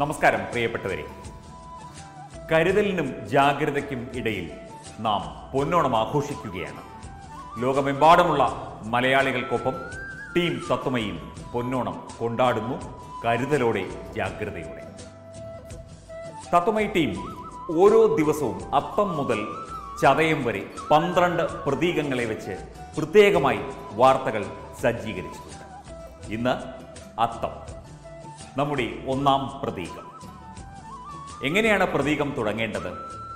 നമസ്കാരം പ്രിയപ്പെട്ടവരെ കരുതലിനും ജാഗ്രതയ്ക്കും ഇടയിൽ നാം പൊന്നോണം ആഘോഷിക്കുകയാണ് ലോകമെമ്പാടുമുള്ള മലയാളികൾക്കൊപ്പം ടീം തത്വമയും പൊന്നോണം കൊണ്ടാടുന്നു കരുതലോടെ ജാഗ്രതയോടെ തത്വമൈ ടീം ഓരോ ദിവസവും അത്തം മുതൽ ചതയം വരെ പന്ത്രണ്ട് പ്രതീകങ്ങളെ വെച്ച് പ്രത്യേകമായി വാർത്തകൾ സജ്ജീകരിച്ചിട്ടുണ്ട് ഇന്ന് അത്തം നമ്മുടെ ഒന്നാം പ്രതീകം എങ്ങനെയാണ് പ്രതീകം തുടങ്ങേണ്ടത്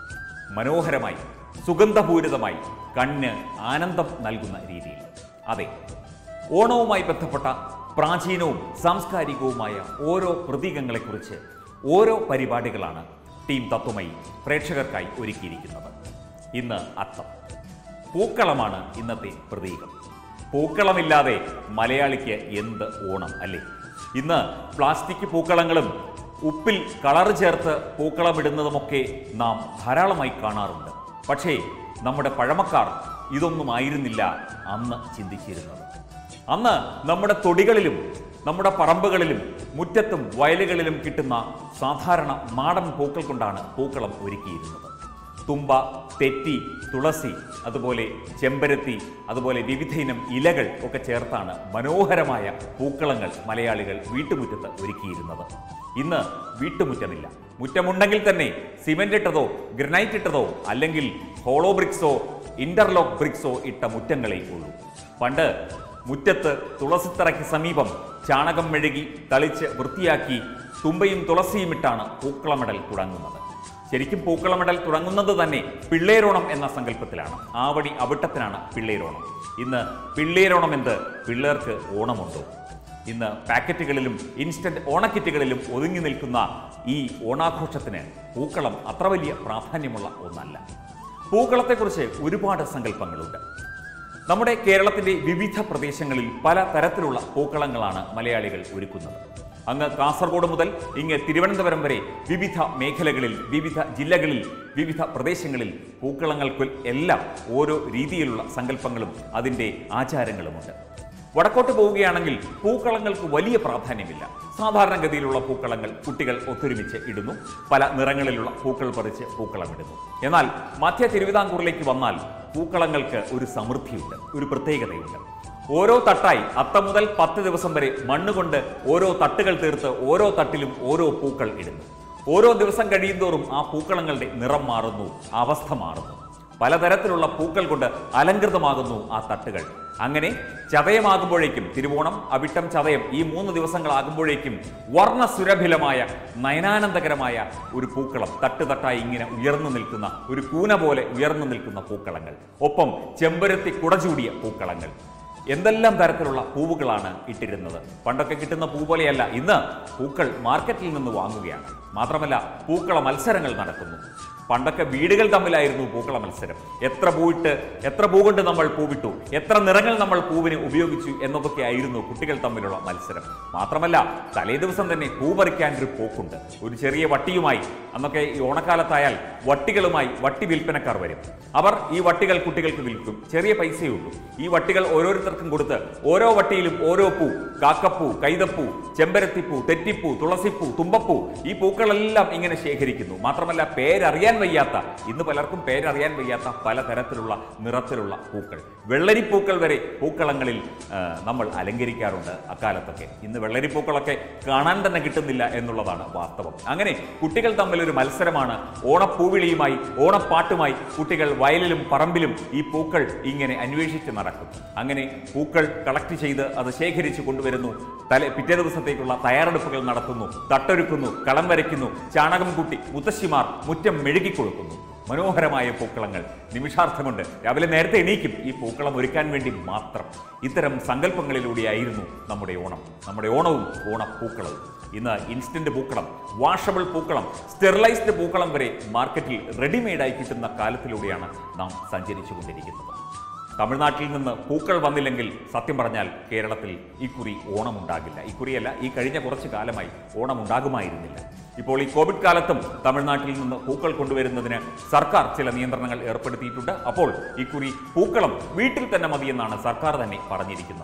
മനോഹരമായി സുഗന്ധപൂരിതമായി കണ്ണ് ആനന്ദം നൽകുന്ന രീതിയിൽ അതെ ഓണവുമായി ബന്ധപ്പെട്ട പ്രാചീനവും സാംസ്കാരികവുമായ ഓരോ പ്രതീകങ്ങളെക്കുറിച്ച് ഓരോ പരിപാടികളാണ് ടീം തത്വമയി പ്രേക്ഷകർക്കായി ഒരുക്കിയിരിക്കുന്നത് ഇന്ന് അത്തം പൂക്കളമാണ് ഇന്നത്തെ പ്രതീകം പൂക്കളമില്ലാതെ മലയാളിക്ക് എന്ത് ഓണം അല്ലേ ഇന്ന് പ്ലാസ്റ്റിക് പൂക്കളങ്ങളും ഉപ്പിൽ കളർ ചേർത്ത് പൂക്കളമിടുന്നതുമൊക്കെ നാം ധാരാളമായി കാണാറുണ്ട് പക്ഷേ നമ്മുടെ പഴമക്കാർ ഇതൊന്നും ആയിരുന്നില്ല അന്ന് ചിന്തിച്ചിരുന്നത് അന്ന് നമ്മുടെ തൊടികളിലും നമ്മുടെ പറമ്പുകളിലും മുറ്റത്തും വയലുകളിലും കിട്ടുന്ന സാധാരണ നാടൻ പൂക്കൾ കൊണ്ടാണ് പൂക്കളം ഒരുക്കിയിരുന്നത് തുമ്പ തെറ്റി തുളസി അതുപോലെ ചെമ്പരത്തി അതുപോലെ വിവിധ ഇനം ഇലകൾ ഒക്കെ ചേർത്താണ് മനോഹരമായ പൂക്കളങ്ങൾ മലയാളികൾ വീട്ടുമുറ്റത്ത് ഒരുക്കിയിരുന്നത് ഇന്ന് വീട്ടുമുറ്റമില്ല മുറ്റമുണ്ടെങ്കിൽ തന്നെ സിമെന്റ് ഇട്ടതോ ഗ്രനൈറ്റ് ഇട്ടതോ അല്ലെങ്കിൽ ഹോളോ ബ്രിക്സോ ഇന്റർലോക്ക് ബ്രിക്സോ ഇട്ട മുറ്റങ്ങളേ ഉള്ളൂ പണ്ട് മുറ്റത്ത് തുളസിത്തറയ്ക്ക് സമീപം ചാണകം മെഴുകി തളിച്ച് വൃത്തിയാക്കി തുമ്പയും തുളസിയും ഇട്ടാണ് പൂക്കളമിടൽ തുടങ്ങുന്നത് ശരിക്കും പൂക്കളമിടൽ തുടങ്ങുന്നത് തന്നെ പിള്ളേരോണം എന്ന സങ്കല്പത്തിലാണ് ആവടി അവിട്ടത്തിനാണ് പിള്ളേരോണം ഇന്ന് പിള്ളേരോണം എന്ത് പിള്ളേർക്ക് ഓണമുണ്ടോ ഇന്ന് പാക്കറ്റുകളിലും ഇൻസ്റ്റന്റ് ഓണക്കിറ്റുകളിലും ഒതുങ്ങി നിൽക്കുന്ന ഈ ഓണാഘോഷത്തിന് പൂക്കളം അത്ര വലിയ പ്രാധാന്യമുള്ള ഒന്നല്ല പൂക്കളത്തെക്കുറിച്ച് ഒരുപാട് സങ്കല്പങ്ങളുണ്ട് നമ്മുടെ കേരളത്തിന്റെ വിവിധ പ്രദേശങ്ങളിൽ പല തരത്തിലുള്ള പൂക്കളങ്ങളാണ് മലയാളികൾ ഒരുക്കുന്നത് അങ്ങ് കാസർഗോഡ് മുതൽ ഇങ്ങ് തിരുവനന്തപുരം വരെ വിവിധ മേഖലകളിൽ വിവിധ ജില്ലകളിൽ വിവിധ പ്രദേശങ്ങളിൽ പൂക്കളങ്ങൾക്ക് എല്ലാം ഓരോ രീതിയിലുള്ള സങ്കല്പങ്ങളും അതിൻ്റെ ആചാരങ്ങളുമുണ്ട് വടക്കോട്ട് പോവുകയാണെങ്കിൽ പൂക്കളങ്ങൾക്ക് വലിയ പ്രാധാന്യമില്ല സാധാരണഗതിയിലുള്ള പൂക്കളങ്ങൾ കുട്ടികൾ ഒത്തൊരുമിച്ച് ഇടുന്നു പല നിറങ്ങളിലുള്ള പൂക്കൾ പറിച്ച് പൂക്കളമിടുന്നു എന്നാൽ മധ്യ തിരുവിതാംകൂറിലേക്ക് വന്നാൽ പൂക്കളങ്ങൾക്ക് ഒരു സമൃദ്ധിയുണ്ട് ഒരു പ്രത്യേകതയുണ്ട് ഓരോ തട്ടായി അത്തം മുതൽ പത്ത് ദിവസം വരെ മണ്ണുകൊണ്ട് ഓരോ തട്ടുകൾ തീർത്ത് ഓരോ തട്ടിലും ഓരോ പൂക്കൾ ഇടുന്നു ഓരോ ദിവസം കഴിയുന്തോറും ആ പൂക്കളങ്ങളുടെ നിറം മാറുന്നു അവസ്ഥ മാറുന്നു പലതരത്തിലുള്ള പൂക്കൾ കൊണ്ട് അലങ്കൃതമാകുന്നു ആ തട്ടുകൾ അങ്ങനെ ചതയമാകുമ്പോഴേക്കും തിരുവോണം അവിട്ടം ചതയം ഈ മൂന്ന് ദിവസങ്ങളാകുമ്പോഴേക്കും വർണ്ണസുരഭിലമായ നയനാനന്ദകരമായ ഒരു പൂക്കളം തട്ടുതട്ടായി ഇങ്ങനെ ഉയർന്നു നിൽക്കുന്ന ഒരു കൂന പോലെ ഉയർന്നു നിൽക്കുന്ന പൂക്കളങ്ങൾ ഒപ്പം ചെമ്പരത്തി കുടചൂടിയ പൂക്കളങ്ങൾ എന്തെല്ലാം തരത്തിലുള്ള പൂവുകളാണ് ഇട്ടിരുന്നത് പണ്ടൊക്കെ കിട്ടുന്ന പൂ പോലെയല്ല ഇന്ന് പൂക്കൾ മാർക്കറ്റിൽ നിന്ന് വാങ്ങുകയാണ് മാത്രമല്ല പൂക്കള മത്സരങ്ങൾ നടക്കുന്നു പണ്ടൊക്കെ വീടുകൾ തമ്മിലായിരുന്നു പൂക്കള മത്സരം എത്ര പൂവിട്ട് എത്ര പൂ കൊണ്ട് നമ്മൾ പൂവിട്ടു എത്ര നിറങ്ങൾ നമ്മൾ പൂവിന് ഉപയോഗിച്ചു എന്നതൊക്കെ ആയിരുന്നു കുട്ടികൾ തമ്മിലുള്ള മത്സരം മാത്രമല്ല തലേ ദിവസം തന്നെ പൂ പറിക്കാൻ ഒരു പോക്കുണ്ട് ഒരു ചെറിയ വട്ടിയുമായി അന്നൊക്കെ ഈ ഓണക്കാലത്തായാൽ വട്ടികളുമായി വട്ടി വിൽപ്പനക്കാർ വരും അവർ ഈ വട്ടികൾ കുട്ടികൾക്ക് വിൽക്കും ചെറിയ പൈസയേ ഉള്ളൂ ഈ വട്ടികൾ ഓരോരുത്തർക്കും കൊടുത്ത് ഓരോ വട്ടിയിലും ഓരോ പൂ കാക്കപ്പൂ കൈതപ്പൂ ചെമ്പരത്തിപ്പൂ തെറ്റിപ്പൂ തുളസിപ്പൂ തുമ്പപ്പൂ ഈ പൂക്കളെല്ലാം ഇങ്ങനെ ശേഖരിക്കുന്നു മാത്രമല്ല പേരറിയാൻ വയ്യാത്ത ഇന്ന് പലർക്കും പേരറിയാൻ വയ്യാത്ത പലതരത്തിലുള്ള നിറത്തിലുള്ള പൂക്കൾ വെള്ളരിപ്പൂക്കൾ വരെ പൂക്കളങ്ങളിൽ ആ, നമ്മൾ അലങ്കരിക്കാറുണ്ട് അക്കാലത്തൊക്കെ ഇന്ന് വെള്ളരിപ്പൂക്കളൊക്കെ കാണാൻ തന്നെ കിട്ടുന്നില്ല എന്നുള്ളതാണ് വാസ്തവം അങ്ങനെ കുട്ടികൾ തമ്മിൽ ഒരു മത്സരമാണ് ഓണപ്പൂവിളിയുമായി ഓണപ്പാട്ടുമായി കുട്ടികൾ വയലിലും പറമ്പിലും ഈ പൂക്കൾ ഇങ്ങനെ അന്വേഷിച്ച് നടക്കും അങ്ങനെ പൂക്കൾ കളക്ട് ചെയ്ത് അത് ശേഖരിച്ച് കൊണ്ടുവരുന്നു തലേ പിറ്റേ ദിവസത്തേക്കുള്ള തയ്യാറെടുപ്പുകൾ നടത്തുന്നു തട്ടൊരുക്കുന്നു കളം വരയ്ക്കുന്നു ചാണകം കൂട്ടി മുത്തശ്ശിമാർ മുറ്റം മെഴുകിക്കൊടുക്കുന്നു മനോഹരമായ പൂക്കളങ്ങൾ നിമിഷാർത്ഥം കൊണ്ട് രാവിലെ നേരത്തെ എണീക്കും ഈ പൂക്കളം ഒരുക്കാൻ വേണ്ടി മാത്രം ഇത്തരം സങ്കല്പങ്ങളിലൂടെയായിരുന്നു നമ്മുടെ ഓണം നമ്മുടെ ഓണവും ഓണപ്പൂക്കളവും ഇന്ന് ഇൻസ്റ്റന്റ് പൂക്കളം വാഷബിൾ പൂക്കളം സ്റ്റെറിലൈസ്ഡ് പൂക്കളം വരെ മാർക്കറ്റിൽ റെഡിമെയ്ഡായി കിട്ടുന്ന കാലത്തിലൂടെയാണ് നാം സഞ്ചരിച്ചു കൊണ്ടിരിക്കുന്നത് തമിഴ്നാട്ടിൽ നിന്ന് പൂക്കൾ വന്നില്ലെങ്കിൽ സത്യം പറഞ്ഞാൽ കേരളത്തിൽ ഇക്കുറി ഓണമുണ്ടാകില്ല ഇക്കുറിയല്ല ഈ കഴിഞ്ഞ കുറച്ചു കാലമായി ഓണമുണ്ടാകുമായിരുന്നില്ല ഇപ്പോൾ ഈ കോവിഡ് കാലത്തും തമിഴ്നാട്ടിൽ നിന്ന് പൂക്കൾ കൊണ്ടുവരുന്നതിന് സർക്കാർ ചില നിയന്ത്രണങ്ങൾ ഏർപ്പെടുത്തിയിട്ടുണ്ട് അപ്പോൾ ഇക്കുറി പൂക്കളം വീട്ടിൽ തന്നെ മതിയെന്നാണ് സർക്കാർ തന്നെ പറഞ്ഞിരിക്കുന്നത്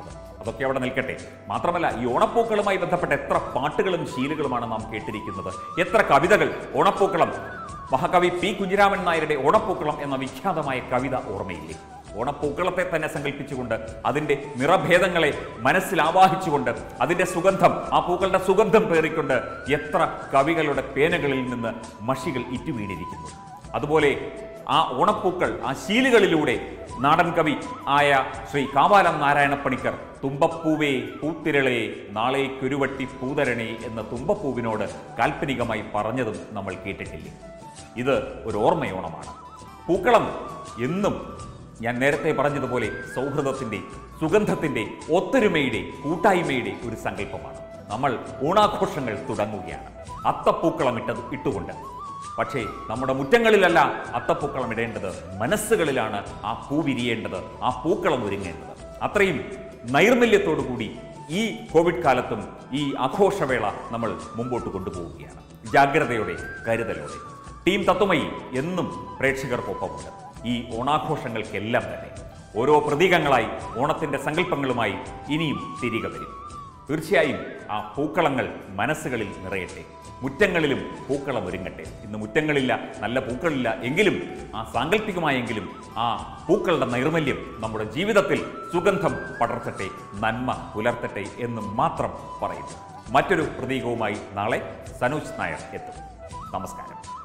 അതൊക്കെ അവിടെ നിൽക്കട്ടെ മാത്രമല്ല ഈ ഓണപ്പൂക്കളുമായി ബന്ധപ്പെട്ട എത്ര പാട്ടുകളും ശീലുകളുമാണ് നാം കേട്ടിരിക്കുന്നത് എത്ര കവിതകൾ ഓണപ്പൂക്കളം മഹാകവി പി കുഞ്ഞിരാമൻ നായരുടെ ഓണപ്പൂക്കളം എന്ന വിഖ്യാതമായ കവിത ഓർമ്മയില്ലേ ഓണപ്പൂക്കളത്തെ തന്നെ സങ്കല്പിച്ചുകൊണ്ട് അതിൻ്റെ നിറഭേദങ്ങളെ മനസ്സിൽ ആവാഹിച്ചുകൊണ്ട് അതിൻ്റെ സുഗന്ധം ആ പൂക്കളുടെ സുഗന്ധം പേറിക്കൊണ്ട് എത്ര കവികളുടെ പേനകളിൽ നിന്ന് മഷികൾ ഇറ്റുവീണിരിക്കുന്നു അതുപോലെ ആ ഓണപ്പൂക്കൾ ആ ശീലുകളിലൂടെ നാടൻ കവി ആയ ശ്രീ കാവാലം നാരായണ പണിക്കർ തുമ്പപ്പൂവേ പൂത്തിരളേ നാളെ കുരുവട്ടി പൂതരണേ എന്ന തുമ്പപ്പൂവിനോട് കാൽപ്പനികമായി പറഞ്ഞതും നമ്മൾ കേട്ടിട്ടില്ലേ ഇത് ഒരു ഓർമ്മയോണമാണ് പൂക്കളം എന്നും ഞാൻ നേരത്തെ പറഞ്ഞതുപോലെ സൗഹൃദത്തിൻ്റെ സുഗന്ധത്തിൻ്റെ ഒത്തൊരുമയുടെ കൂട്ടായ്മയുടെ ഒരു സങ്കല്പമാണ് നമ്മൾ ഓണാഘോഷങ്ങൾ തുടങ്ങുകയാണ് അത്തപ്പൂക്കളം ഇട്ടത് ഇട്ടുകൊണ്ട് പക്ഷേ നമ്മുടെ മുറ്റങ്ങളിലല്ല അത്തപ്പൂക്കളം ഇടേണ്ടത് മനസ്സുകളിലാണ് ആ പൂ വിരിയേണ്ടത് ആ പൂക്കളം ഒരുങ്ങേണ്ടത് അത്രയും നൈർമല്യത്തോടു കൂടി ഈ കോവിഡ് കാലത്തും ഈ ആഘോഷവേള നമ്മൾ മുമ്പോട്ട് കൊണ്ടുപോവുകയാണ് ജാഗ്രതയോടെ കരുതലോടെ ടീം തത്വമയി എന്നും പ്രേക്ഷകർക്കൊപ്പമുണ്ട് ഈ ഓണാഘോഷങ്ങൾക്കെല്ലാം തന്നെ ഓരോ പ്രതീകങ്ങളായി ഓണത്തിൻ്റെ സങ്കല്പങ്ങളുമായി ഇനിയും തിരികെ വരും തീർച്ചയായും ആ പൂക്കളങ്ങൾ മനസ്സുകളിൽ നിറയട്ടെ മുറ്റങ്ങളിലും പൂക്കളം ഒരുങ്ങട്ടെ ഇന്ന് മുറ്റങ്ങളില്ല നല്ല പൂക്കളില്ല എങ്കിലും ആ സാങ്കല്പികമായെങ്കിലും ആ പൂക്കളുടെ നൈർമല്യം നമ്മുടെ ജീവിതത്തിൽ സുഗന്ധം പടർത്തട്ടെ നന്മ പുലർത്തട്ടെ എന്ന് മാത്രം പറയുന്നു മറ്റൊരു പ്രതീകവുമായി നാളെ സനോജ് നായർ എത്തും നമസ്കാരം